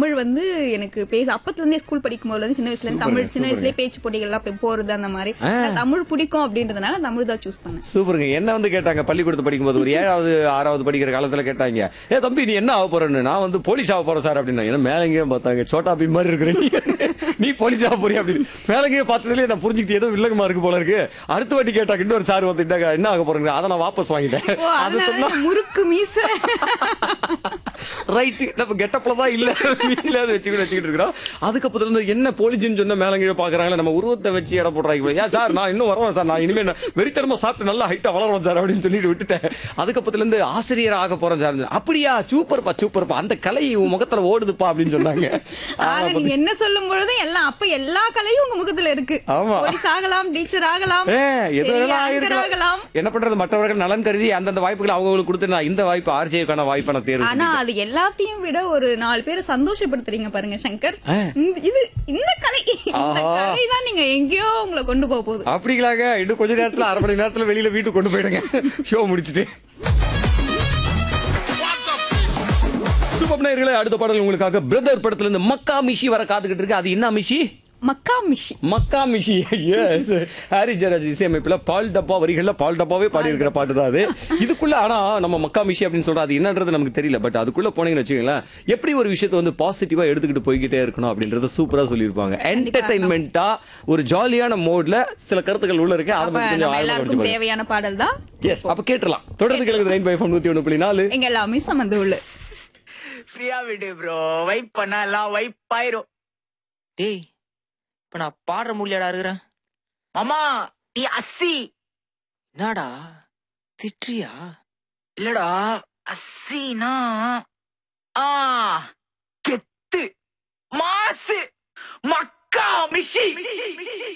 தமிழ் வந்து எனக்கு பேச அப்பத்துல இருந்தே ஸ்கூல் படிக்கும் போதுல இருந்து சின்ன வயசுல இருந்து தமிழ் சின்ன வயசுலயே பேச்சு போட்டிகள்லாம் போய் போறது அந்த மாதிரி நான் தமிழ் பிடிக்கும் அப்படின்றதுனால தமிழ் தான் சூஸ் பண்ணேன் சூப்பருங்க என்ன வந்து கேட்டாங்க பள்ளிக்கூடத்து படிக்கும்போது ஒரு ஏழாவது ஆறாவது படிக்கிற காலத்துல கேட்டாங்க ஏ தம்பி நீ என்ன ஆக போறன்னு நான் வந்து போலீஸ் ஆக போறேன் சார் அப்படின்னா ஏன்னா மேலங்கேயே பார்த்தாங்க சோட்டா பீம் மாதிரி இருக்கிற நீ நீ போலீஸ் ஆக போறியா அப்படின்னு மேலங்கேயே பார்த்ததுலயே நான் புரிஞ்சுக்கிட்டு ஏதோ வில்லங்கமா இருக்கு போல இருக்கு அடுத்த வாட்டி கேட்டாங்க இன்னொரு சார் வந்துட்டாங்க என்ன ஆக போறேங்க அதை நான் வாபஸ் வாங்கிட்டேன் ஓ அது அதனால சொன்னா இந்த முறுக்கு மீச ரைட் நம்ம கெட்டப்ல தான் இல்ல வீட்ல அதை வச்சுக்கிட்டு வச்சுக்கிட்டு இருக்கிறோம் அதுக்கப்புறம் இருந்து என்ன போலீஸ்னு சொன்ன மேலங்கீழ பாக்குறாங்களே நம்ம உருவத்தை வச்சு இட போடுறாங்க ஏன் சார் நான் இன்னும் வரவேன் சார் நான் இனிமே நான் வெறித்தனமா சாப்பிட்டு நல்லா ஹைட்டா வளருவேன் சார் அப்படின்னு சொல்லிட்டு விட்டுட்டேன் அதுக்கப்புறத்துல இருந்து ஆசிரியர் ஆக போறேன் சார் அப்படியா சூப்பர்ப்பா சூப்பர்ப்பா அந்த கலை உன் முகத்துல ஓடுதுப்பா அப்படின்னு சொன்னாங்க ஆக நீங்க என்ன சொல்லும் பொழுது எல்லாம் அப்ப எல்லா கலையும் உங்க முகத்துல இருக்கு ஆமா. போலீஸ் ஆகலாம் டீச்சர் ஆகலாம் ஏ, எது பெரிய வேணா anchor ஆயிருக்கலாம். ஆகலாம் என்ன பண்றது மற்றவர்கள் நலன் கருதி அந்தந்த வாய்ப்புகளை அவங்களுக்கு கொடுத்து நான் இந்த வாய்ப்பு ஆர்ஜேக்கான வாய்ப்பை நான் தேர்வு ஆனா அது எல்லாத்தையும் விட ஒரு நாலு பேரை சந்தோஷப்படுத்துறீங்க பாருங்க சங்கர் இந்த- இது இந்த கலை இந்த ஆஹா. கலை தான் நீங்க எங்கேயோ உங்களை கொண்டு போக போகுது அப்படிங்களாங்க இன்னும் கொஞ்ச நேரத்துல அரை மணி நேரத்துல வெளியில வீட்டுக்கு கொண்டு போயிடுங்க ஷோ முடிச்சிட்டு சூப்பர் நேயர்களே அடுத்த பாடல் உங்களுக்காக பிரதர் படத்துல இருந்து மக்கா மிஷி வர காத்துக்கிட்டு இருக்கு அது என்ன மிஷி மக்கா மிஷி மக்கா மிஷி எஸ் ஹாரி ஜெராஜ் இசையமைப்புல பால் டப்பா வரிகள்ல பால் டப்பாவே பாடி இருக்கிற பாட்டு தான் அது இதுக்குள்ள ஆனா நம்ம மக்கா மிஷி அப்படின்னு சொல்றோம் அது என்னன்றது நமக்கு தெரியல பட் அதுக்குள்ள போனீங்கன்னு வச்சுக்கோங்களேன் எப்படி ஒரு விஷயத்தை வந்து பாசிட்டிவா எடுத்துக்கிட்டு போய்கிட்டே இருக்கணும் அப்படின்றத சூப்பரா சொல்லியிருப்பாங்க என்டர்டைன்மெண்டா ஒரு ஜாலியான மோட்ல சில கருத்துக்கள் உள்ள இருக்கு அதை அப்ப பத்தி கொஞ்சம் நம்ம ஆழமா எல்லாருக்கும் படிச்சு தேவையான பாடல் தான் எஸ் அப்ப கேட்டுலாம் தொடர்ந்து கிழக்கு நைன் பை ஃபோன் நூத்தி ஒண்ணு புள்ளி நாலு எங்க எல்லாமே சமந்து உள்ள ஃப்ரீயா விடு ப்ரோ வைப் பண்ணா எல்லாம் வைப் ஆயிரும் டேய் இப்ப நான் பாடுற முடியாடா இருக்கிறேன் மாமா நீ அஸ்ஸி என்னடா திட்றியா இல்லடா அஸ்ஸினா ஆ கெத்து மாசு மக்கா மிஷி